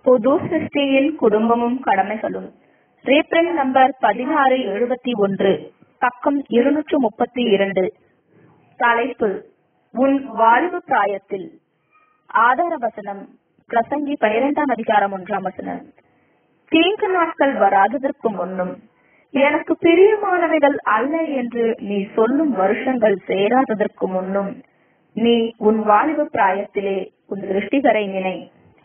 புது சிருஷ்டியின் குடும்பமும் கடமைகளும் reprint number பதினாறு எழுபத்தி ஒன்று பக்கம் இருநூற்று முப்பத்தி இரண்டு தலைப்பு உன் வாழ்வு பிராயத்தில் ஆதார வசனம் பிரசங்கி பனிரெண்டாம் அதிகாரம் ஒன்றாம் வசனம் தீங்கு நாட்கள் வராததற்கு முன்னும் எனக்கு பிரியமானவைகள் அல்ல என்று நீ சொல்லும் வருஷங்கள் சேராததற்கு முன்னும் நீ உன் வாழ்வு பிராயத்திலே உன் சிருஷ்டிகரை நினை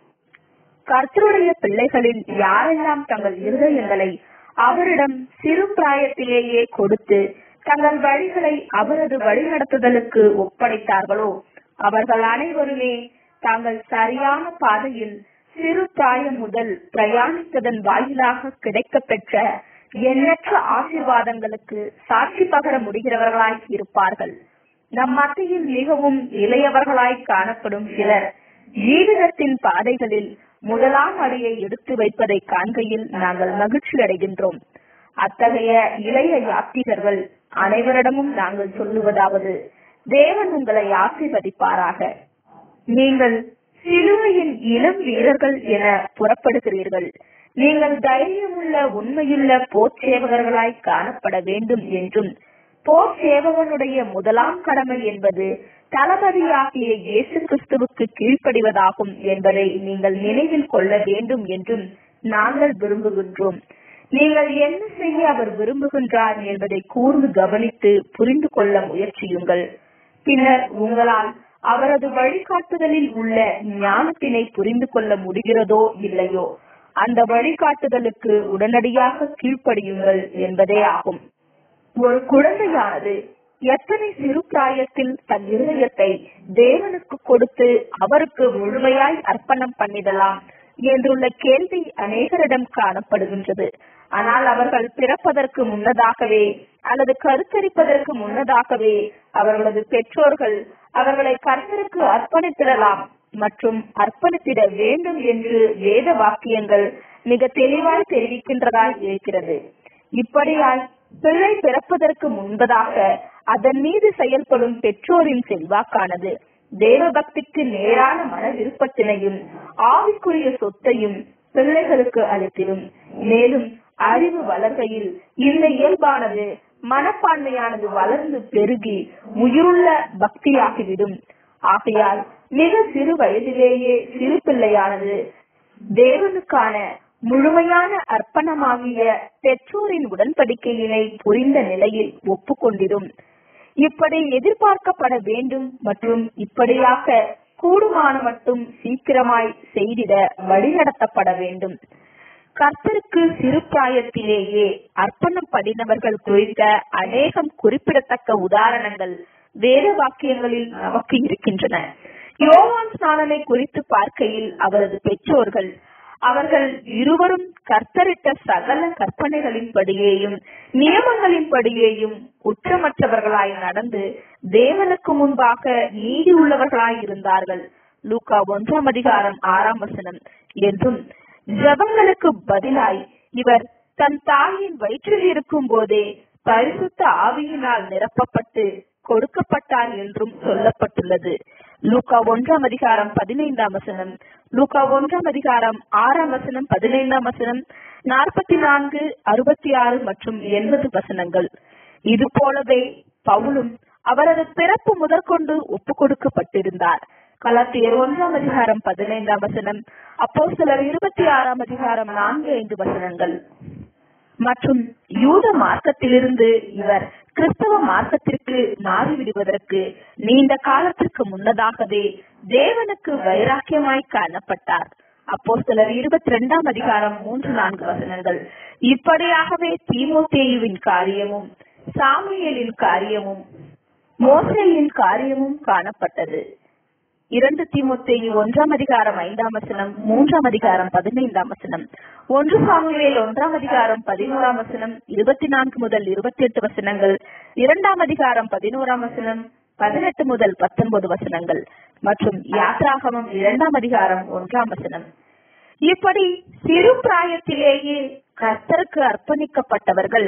கர்த்தருடைய பிள்ளைகளில் யாரெல்லாம் தங்கள் இருதயங்களை அவரிடம் சிறு பிராயத்திலேயே கொடுத்து தங்கள் வழிகளை அவரது வழிநடத்துதலுக்கு ஒப்படைத்தார்களோ அவர்கள் அனைவருமே தாங்கள் சரியான பாதையில் சிறு பிராயம் முதல் பிரயாணித்ததன் வாயிலாக கிடைக்கப் பெற்ற எண்ணற்ற ஆசீர்வாதங்களுக்கு சாட்சி பகர முடிகிறவர்களாய் இருப்பார்கள் நம் மத்தியில் மிகவும் இளையவர்களாய் காணப்படும் சிலர் ஜீவிதத்தின் பாதைகளில் முதலாம் அடியை எடுத்து வைப்பதை காண்கையில் நாங்கள் மகிழ்ச்சி அடைகின்றோம் அத்தகைய இளைய யாத்திகர்கள் அனைவரிடமும் நாங்கள் சொல்லுவதாவது தேவன் உங்களை ஆசீர்வதிப்பாராக நீங்கள் சிலுவையின் இளம் வீரர்கள் என புறப்படுகிறீர்கள் நீங்கள் தைரியமுள்ள உண்மையுள்ள போர்ச்சேவகர்களாய் காணப்பட வேண்டும் என்றும் போர் சேவகனுடைய முதலாம் கடமை என்பது தளபதியாகிய இயேசு கிறிஸ்துவுக்கு கீழ்ப்படிவதாகும் என்பதை நீங்கள் நினைவில் கொள்ள வேண்டும் என்றும் நாங்கள் விரும்புகின்றோம் நீங்கள் என்ன செய்ய அவர் விரும்புகின்றார் என்பதை கூர்ந்து கவனித்து புரிந்து கொள்ள முயற்சியுங்கள் பின்னர் உங்களால் அவரது வழிகாட்டுதலில் உள்ள ஞானத்தினை புரிந்து கொள்ள முடிகிறதோ இல்லையோ அந்த வழிகாட்டுதலுக்கு உடனடியாக கீழ்ப்படியுங்கள் என்பதே ஆகும் ஒரு குழந்தையானது எத்தனை சிறு பிராயத்தில் தன் இருதயத்தை தேவனுக்கு கொடுத்து அவருக்கு முழுமையாய் அர்ப்பணம் பண்ணிடலாம் என்றுள்ள கேள்வி அநேகரிடம் காணப்படுகின்றது ஆனால் அவர்கள் பிறப்பதற்கு முன்னதாகவே அல்லது கருத்தரிப்பதற்கு முன்னதாகவே அவர்களது பெற்றோர்கள் அவர்களை கர்த்தருக்கு அர்ப்பணித்திடலாம் மற்றும் அர்ப்பணித்திட வேண்டும் என்று வேத வாக்கியங்கள் மிக தெளிவாய் தெரிவிக்கின்றதாய் இருக்கிறது இப்படியாய் பிள்ளை பிறப்பதற்கு முன்பதாக அதன் மீது செயல்படும் பெற்றோரின் செல்வாக்கானது தேவ பக்திக்கு நேரான மன விருப்பத்தினையும் ஆவிக்குரிய சொத்தையும் பிள்ளைகளுக்கு அளித்திடும் மேலும் அறிவு வளர்கையில் இந்த இயல்பானது மனப்பான்மையானது வளர்ந்து பெருகி உயிருள்ள பக்தியாகிவிடும் ஆகையால் மிக சிறு வயதிலேயே சிறு பிள்ளையானது தேவனுக்கான முழுமையான அர்ப்பணமாகிய பெற்றோரின் உடன்படிக்கையினை புரிந்த நிலையில் ஒப்புக்கொண்டிடும் இப்படி எதிர்பார்க்கப்பட வேண்டும் மற்றும் இப்படியாக கூடுமான மட்டும் சீக்கிரமாய் செய்திட வழிநடத்தப்பட வேண்டும் கர்த்தருக்கு சிறு பிராயத்திலேயே அர்ப்பணம் படினவர்கள் குறித்த அநேகம் குறிப்பிடத்தக்க உதாரணங்கள் வேத வாக்கியங்களில் நமக்கு இருக்கின்றன யோவான் ஸ்நானனை குறித்து பார்க்கையில் அவரது பெற்றோர்கள் அவர்கள் இருவரும் கர்த்தரிட்ட சகல கற்பனைகளின்படியேயும் நியமங்களின்படியேயும் குற்றமற்றவர்களாய் நடந்து தேவனுக்கு முன்பாக நீதி உள்ளவர்களாய் இருந்தார்கள் லூகா ஒன்றாம் அதிகாரம் ஆறாம் வசனம் என்றும் ஜபங்களுக்கு பதிலாய் இவர் தன் தாயின் வயிற்றில் இருக்கும் போதே பரிசுத்த ஆவியினால் நிரப்பப்பட்டு கொடுக்கப்பட்டார் என்றும் சொல்லப்பட்டுள்ளது லூகா ஒன்றாம் அதிகாரம் பதினைந்தாம் வசனம் லூகா ஒன்றாம் அதிகாரம் ஆறாம் வசனம் பதினைந்தாம் வசனம் நாற்பத்தி நான்கு அறுபத்தி ஆறு மற்றும் எண்பது வசனங்கள் இது போலவே பவுலும் அவரது பிறப்பு முதற்கொண்டு ஒப்பு கொடுக்கப்பட்டிருந்தார் கலாத்தியர் ஒன்றாம் அதிகாரம் பதினைந்தாம் வசனம் அப்போ சிலர் இருபத்தி ஆறாம் அதிகாரம் நான்கு ஐந்து வசனங்கள் மற்றும் யூத மார்க்கத்திலிருந்து இவர் கிறிஸ்தவ மார்க்கத்திற்கு மாறிவிடுவதற்கு நீண்ட காலத்திற்கு முன்னதாகவே தேவனுக்கு வைராக்கியமாய் காணப்பட்டார் அப்போ சிலர் இருபத்தி ரெண்டாம் அதிகாரம் மூன்று நான்கு வசனங்கள் இப்படியாகவே தீமோத்தேயுவின் காரியமும் சாமுவேலின் காரியமும் மோசேயின் காரியமும் காணப்பட்டது இரண்டு தீமோத்தேயு ஒன்றாம் அதிகாரம் ஐந்தாம் வசனம் மூன்றாம் அதிகாரம் பதினைந்தாம் வசனம் ஒன்று சாமுவேல் ஒன்றாம் அதிகாரம் பதினோராம் வசனம் இருபத்தி நான்கு முதல் இருபத்தி எட்டு வசனங்கள் இரண்டாம் அதிகாரம் பதினோராம் வசனம் பதினெட்டு முதல் பத்தொன்பது வசனங்கள் மற்றும் யாத்ராகமம் இரண்டாம் அதிகாரம் ஒன்றாம் வசனம் இப்படி சிறு பிராயத்திலேயே கர்த்தருக்கு அர்ப்பணிக்கப்பட்டவர்கள்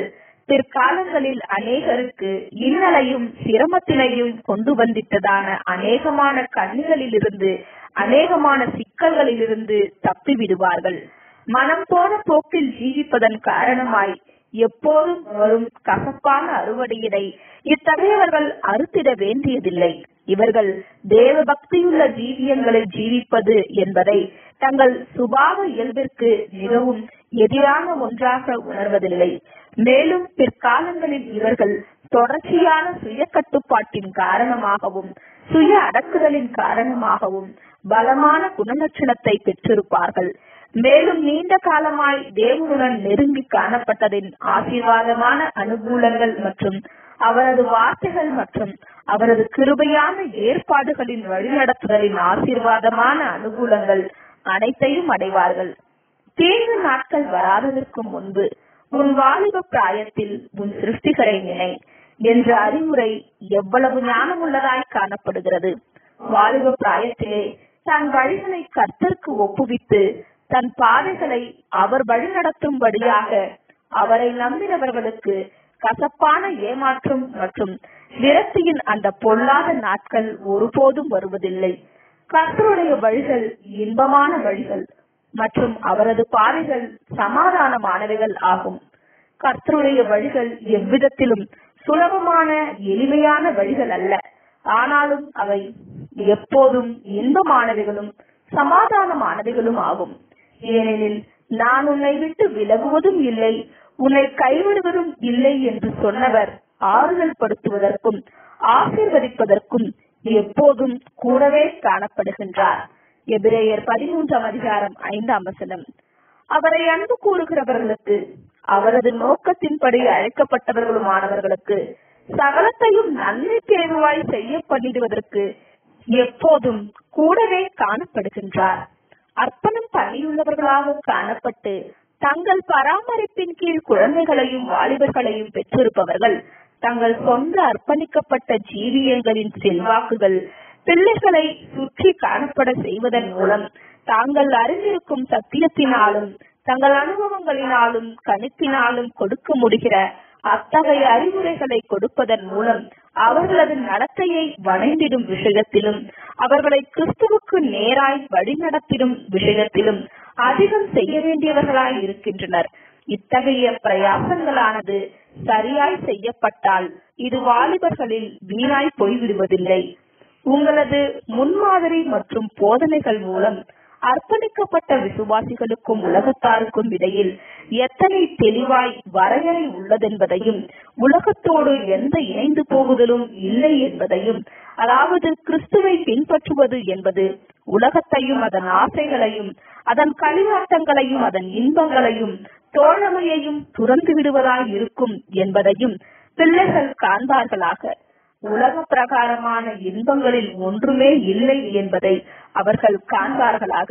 பிற்காலங்களில் அநேகருக்கு இன்னலையும் சிரமத்தினையும் கொண்டு வந்திட்டதான அநேகமான கண்ணிகளிலிருந்து அநேகமான சிக்கல்களிலிருந்து தப்பி விடுவார்கள் மனம் போன போக்கில் ஜீவிப்பதன் காரணமாய் எப்போதும் வரும் கசப்பான அறுவடையினை இத்தகையவர்கள் அறுத்திட வேண்டியதில்லை இவர்கள் தேவ பக்தியுள்ள ஜீவியங்களை ஜீவிப்பது என்பதை தங்கள் சுபாவ இயல்பிற்கு மிகவும் எதிரான ஒன்றாக உணர்வதில்லை மேலும் பிற்காலங்களில் இவர்கள் தொடர்ச்சியான சுய கட்டுப்பாட்டின் காரணமாகவும் சுய அடக்குதலின் காரணமாகவும் பலமான குணலட்சணத்தை பெற்றிருப்பார்கள் மேலும் நீண்ட காலமாய் தேவனுடன் நெருங்கி காணப்பட்டதின் ஆசீர்வாதமான அனுகூலங்கள் மற்றும் அவரது வார்த்தைகள் மற்றும் அவரது கிருபையான ஏற்பாடுகளின் வழிநடத்துதலின் ஆசீர்வாதமான அனுகூலங்கள் அனைத்தையும் அடைவார்கள் தீங்கு நாட்கள் வராததற்கு முன்பு உன் வாலிப பிராயத்தில் உன் சிருஷ்டிகரை நினை என்ற அறிவுரை எவ்வளவு ஞானமுள்ளதாய் காணப்படுகிறது வாலிப பிராயத்திலே தன் வழிகளை கர்த்தருக்கு ஒப்புவித்து தன் பாதைகளை அவர் வழிநடத்தும்படியாக அவரை நம்பினவர்களுக்கு கசப்பான ஏமாற்றம் மற்றும் விரக்தியின் அந்த பொல்லாத நாட்கள் ஒருபோதும் வருவதில்லை கர்த்தருடைய வழிகள் இன்பமான வழிகள் மற்றும் அவரது பாதைகள் சமாதானமானவைகள் ஆகும் கர்த்தருடைய வழிகள் எவ்விதத்திலும் சுலபமான எளிமையான வழிகள் அல்ல ஆனாலும் அவை எப்போதும் இன்பமானவைகளும் சமாதானமானவைகளும் ஆகும் ஏனெனில் நான் உன்னை விட்டு விலகுவதும் இல்லை உன்னை கைவிடுவதும் இல்லை என்று சொன்னவர் ஆறுதல் படுத்துவதற்கும் ஆசீர்வதிப்பதற்கும் எப்போதும் கூடவே காணப்படுகின்றார் எபிரேயர் பதிமூன்றாம் அதிகாரம் ஐந்தாம் வசனம் அவரை அன்பு கூறுகிறவர்களுக்கு அவரது நோக்கத்தின்படி அழைக்கப்பட்டவர்களுமானவர்களுக்கு சகலத்தையும் நன்மை தேர்வாய் செய்ய பண்ணிடுவதற்கு எப்போதும் கூடவே காணப்படுகின்றார் அர்ப்பணம் பண்ணியுள்ளவர்களாக காணப்பட்டு தங்கள் பராமரிப்பின் கீழ் குழந்தைகளையும் வாலிபர்களையும் பெற்றிருப்பவர்கள் தங்கள் சொந்த அர்ப்பணிக்கப்பட்ட ஜீவியங்களின் செல்வாக்குகள் பிள்ளைகளை சுற்றி காணப்பட செய்வதன் மூலம் தாங்கள் அறிந்திருக்கும் சத்தியத்தினாலும் தங்கள் அனுபவங்களினாலும் கணிப்பினாலும் கொடுக்க முடிகிற அத்தகைய அறிவுரைகளை கொடுப்பதன் மூலம் அவர்களது நடத்தையை வணைந்திடும் விஷயத்திலும் அவர்களை கிறிஸ்துவுக்கு நேராய் வழிநடத்திடும் விஷயத்திலும் அதிகம் செய்ய வேண்டியவர்களாய் இருக்கின்றனர் இத்தகைய பிரயாசங்களானது சரியாய் செய்யப்பட்டால் இது வாலிபர்களில் வீணாய் போய்விடுவதில்லை உங்களது முன்மாதிரி மற்றும் போதனைகள் மூலம் அர்ப்பணிக்கப்பட்ட விசுவாசிகளுக்கும் உலகத்தாருக்கும் இடையில் எத்தனை தெளிவாய் வரையறை உள்ளதென்பதையும் உலகத்தோடு எந்த இணைந்து போகுதலும் இல்லை என்பதையும் அதாவது கிறிஸ்துவை பின்பற்றுவது என்பது உலகத்தையும் அதன் ஆசைகளையும் அதன் களிவாட்டங்களையும் அதன் இன்பங்களையும் தோழமையையும் துறந்து விடுவதாய் இருக்கும் என்பதையும் பிள்ளைகள் காண்பார்களாக உலக பிரகாரமான இன்பங்களில் ஒன்றுமே இல்லை என்பதை அவர்கள் காண்பார்களாக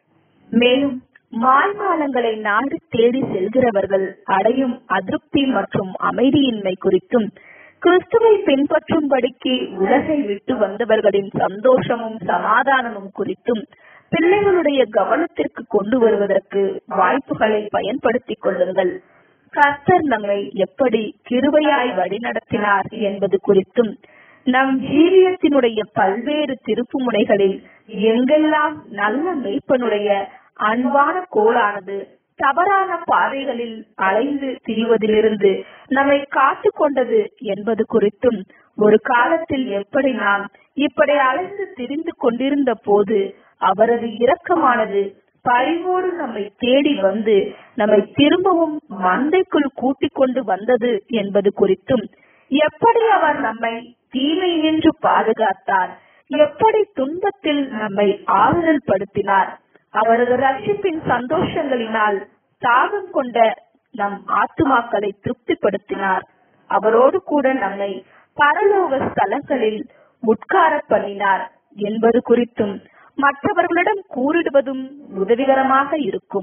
மேலும் மாய்மாலங்களை நாடு தேடி செல்கிறவர்கள் அடையும் அதிருப்தி மற்றும் அமைதியின்மை குறித்தும் கிறிஸ்துவை பின்பற்றும்படிக்கு உலகை விட்டு வந்தவர்களின் சந்தோஷமும் சமாதானமும் குறித்தும் பிள்ளைகளுடைய கவனத்திற்கு கொண்டு வருவதற்கு வாய்ப்புகளை பயன்படுத்திக் கொள்ளுங்கள் கர்த்தர் நம்மை எப்படி கிருபையாய் வழிநடத்தினார் என்பது குறித்தும் நம் ஜீவியத்தினுடைய பல்வேறு திருப்பு முனைகளில் எங்கெல்லாம் நல்ல மெய்ப்பனுடைய அன்பான கோளானது தவறான பாதைகளில் அலைந்து திரிவதிலிருந்து நம்மை காத்து கொண்டது என்பது குறித்தும் ஒரு காலத்தில் எப்படி நாம் இப்படி அலைந்து திரிந்து கொண்டிருந்த போது அவரது இரக்கமானது பரிவோடு நம்மை தேடி வந்து நம்மை திரும்பவும் மந்தைக்குள் கூட்டிக் கொண்டு வந்தது என்பது குறித்தும் எப்படி அவர் நம்மை தீமை நின்று பாதுகாத்தார் எப்படி துன்பத்தில் நம்மை ஆறுதல் படுத்தினார் அவரது ரட்சிப்பின் சந்தோஷங்களினால் தாகம் கொண்ட நம் ஆத்துமாக்களை திருப்திப்படுத்தினார் அவரோடு கூட நம்மை பரலோக ஸ்தலங்களில் உட்கார பண்ணினார் என்பது குறித்தும் மற்றவர்களிடம் கூறிடுவதும் உதவிகரமாக இருக்கும்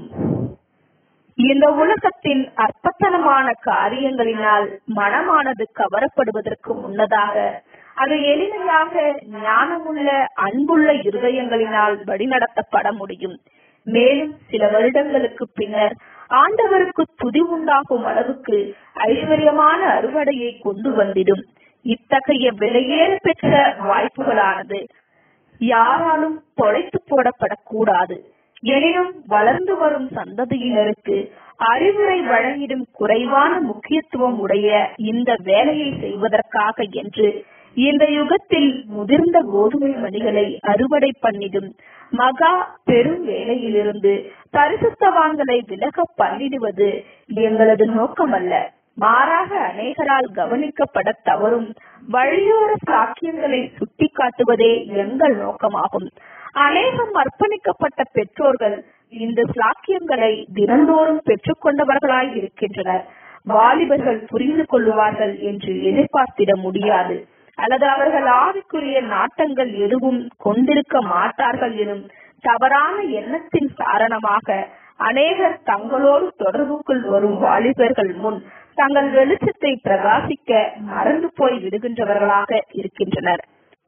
இந்த உலகத்தின் அற்பத்தனமான காரியங்களினால் மனமானது கவரப்படுவதற்கு முன்னதாக அது எளிமையாக ஞானமுள்ள அன்புள்ள இருதயங்களினால் வழிநடத்தப்பட முடியும் மேலும் சில வருடங்களுக்கு பின்னர் ஆண்டவருக்கு துதி உண்டாகும் அளவுக்கு ஐஸ்வர்யமான அறுவடையை கொண்டு வந்திடும் இத்தகைய விலையேற பெற்ற வாய்ப்புகளானது யாராலும் தொலைத்து போடப்படக்கூடாது எனினும் வளர்ந்து வரும் சந்ததியினருக்கு அறிவுரை வழங்கிடும் குறைவான முக்கியத்துவம் உடைய இந்த வேலையை செய்வதற்காக என்று இந்த யுகத்தில் முதிர்ந்த கோதுமை மணிகளை அறுவடை பண்ணிடும் மகா பெரும் வேலையிலிருந்து பரிசுத்தவான்களை விலக பண்ணிடுவது எங்களது நோக்கமல்ல மாறாக அநேகரால் கவனிக்கப்பட தவறும் வழியோர சாக்கியங்களை சுட்டிக்காட்டுவதே எங்கள் நோக்கமாகும் அநேகம் அர்ப்பணிக்கப்பட்ட பெற்றோர்கள் இந்த சாக்கியங்களை தினந்தோறும் பெற்றுக்கொண்டவர்களாய் இருக்கின்றனர் வாலிபர்கள் புரிந்து கொள்ளுவார்கள் என்று எதிர்பார்த்திட முடியாது அல்லது அவர்கள் ஆவிக்குரிய நாட்டங்கள் எதுவும் கொண்டிருக்க மாட்டார்கள் எனும் தவறான எண்ணத்தின் காரணமாக அநேகர் தங்களோடு தொடர்புக்குள் வரும் வாலிபர்கள் முன் தங்கள் வெளிச்சத்தை பிரகாசிக்க மறந்து போய் விடுகின்றவர்களாக இருக்கின்றனர்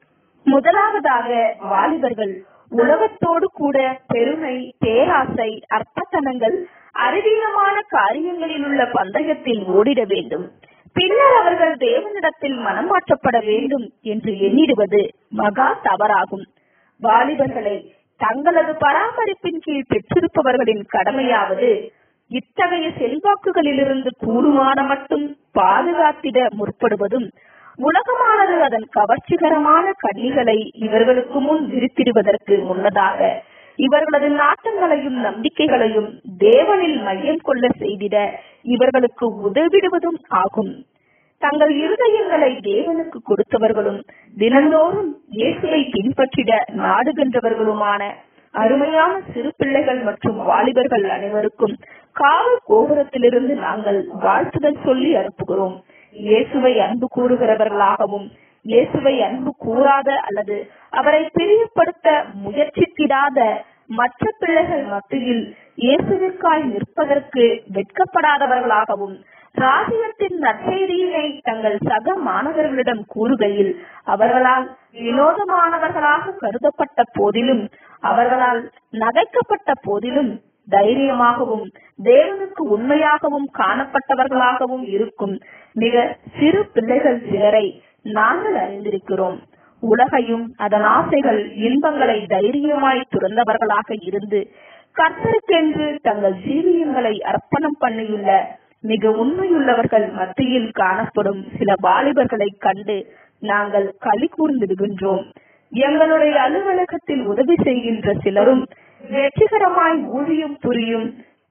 முதலாவதாக வாலிபர்கள் உலகத்தோடு கூட பெருமை பேராசை அர்ப்பத்தனங்கள் அறிவீனமான காரியங்களில் உள்ள பந்தயத்தில் ஓடிட வேண்டும் பின்னர் அவர்கள் தேவனிடத்தில் மனம் மாற்றப்பட வேண்டும் என்று எண்ணிடுவது மகா தவறாகும் வாலிபர்களை தங்களது பராமரிப்பின் கீழ் பெற்றிருப்பவர்களின் கடமையாவது இத்தகைய செல்வாக்குகளிலிருந்து கூடுமான மட்டும் பாதுகாத்திட முற்படுவதும் உலகமானது அதன் கவர்ச்சிகரமான கண்ணிகளை இவர்களுக்கு முன் விரித்திடுவதற்கு முன்னதாக இவர்களது நாட்டங்களையும் நம்பிக்கைகளையும் தேவனில் மையம் கொள்ள செய்திட இவர்களுக்கு உதவிடுவதும் ஆகும் தங்கள் இருதயங்களை தேவனுக்கு கொடுத்தவர்களும் தினந்தோறும் இயேசுவை பின்பற்றிட நாடுகின்றவர்களுமான அருமையான சிறு பிள்ளைகள் மற்றும் வாலிபர்கள் அனைவருக்கும் காவல் கோபுரத்திலிருந்து நாங்கள் வாழ்த்துதல் சொல்லி அனுப்புகிறோம் இயேசுவை அன்பு கூறுகிறவர்களாகவும் இயேசுவை அன்பு கூறாத அல்லது அவரை பிரியப்படுத்த முயற்சித்திடாத மற்ற பிள்ளைகள் மத்தியில் இயேசுவிற்காய் நிற்பதற்கு வெட்கப்படாதவர்களாகவும் ராஜ்யத்தின் நற்செய்தியினை தங்கள் சக மாணவர்களிடம் கூறுகையில் அவர்களால் வினோதமானவர்களாக கருதப்பட்ட போதிலும் அவர்களால் நகைக்கப்பட்ட போதிலும் தைரியமாகவும் தேவனுக்கு உண்மையாகவும் காணப்பட்டவர்களாகவும் இருக்கும் மிக சிறு பிள்ளைகள் சிலரை நாங்கள் அறிந்திருக்கிறோம் உலகையும் அதன் ஆசைகள் இன்பங்களை தைரியமாய் துறந்தவர்களாக இருந்து கர்த்தருக்கென்று தங்கள் ஜீவியங்களை அர்ப்பணம் பண்ணியுள்ள மிக உண்மையுள்ளவர்கள் மத்தியில் காணப்படும் சில வாலிபர்களை கண்டு நாங்கள் களி கூர்ந்திடுகின்றோம் எங்களுடைய அலுவலகத்தில் உதவி செய்கின்ற சிலரும் வெற்றிகரமாய் ஊதியம் புரியும்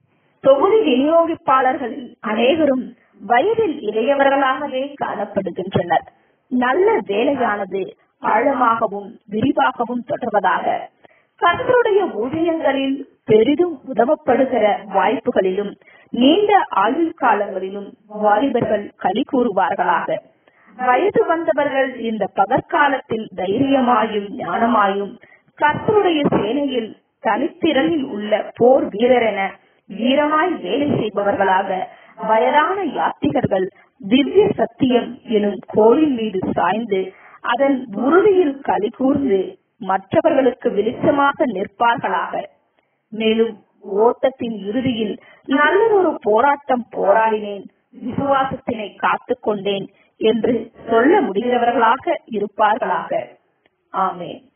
தொகுதி விநியோகிப்பாளர்களில் அனைவரும் வயதில் இளையவர்களாகவே காணப்படுகின்றனர் நல்ல வேலையானது ஆழமாகவும் விரிவாகவும் தொடர்வதாக கர்த்தருடைய ஊழியங்களில் பெரிதும் உதவப்படுகிற வாய்ப்புகளிலும் நீண்ட ஆயுள் காலங்களிலும் வாலிபர்கள் களி கூறுவார்களாக வயது வந்தவர்கள் இந்த பகற்காலத்தில் தைரியமாயும் ஞானமாயும் கர்த்தருடைய சேனையில் தனித்திறனில் உள்ள போர் வீரர் என வீரமாய் வேலை செய்பவர்களாக வயதான யாத்திகர்கள் திவ்ய சத்தியம் எனும் கோயில் மீது சாய்ந்து அதன் உறுதியில் களி கூர்ந்து மற்றவர்களுக்கு வெளிச்சமாக நிற்பார்களாக மேலும் ஓட்டத்தின் இறுதியில் நல்ல ஒரு போராட்டம் போராடினேன் விசுவாசத்தினை காத்துக் கொண்டேன் என்று சொல்ல முடிகிறவர்களாக இருப்பார்களாக ஆமேன்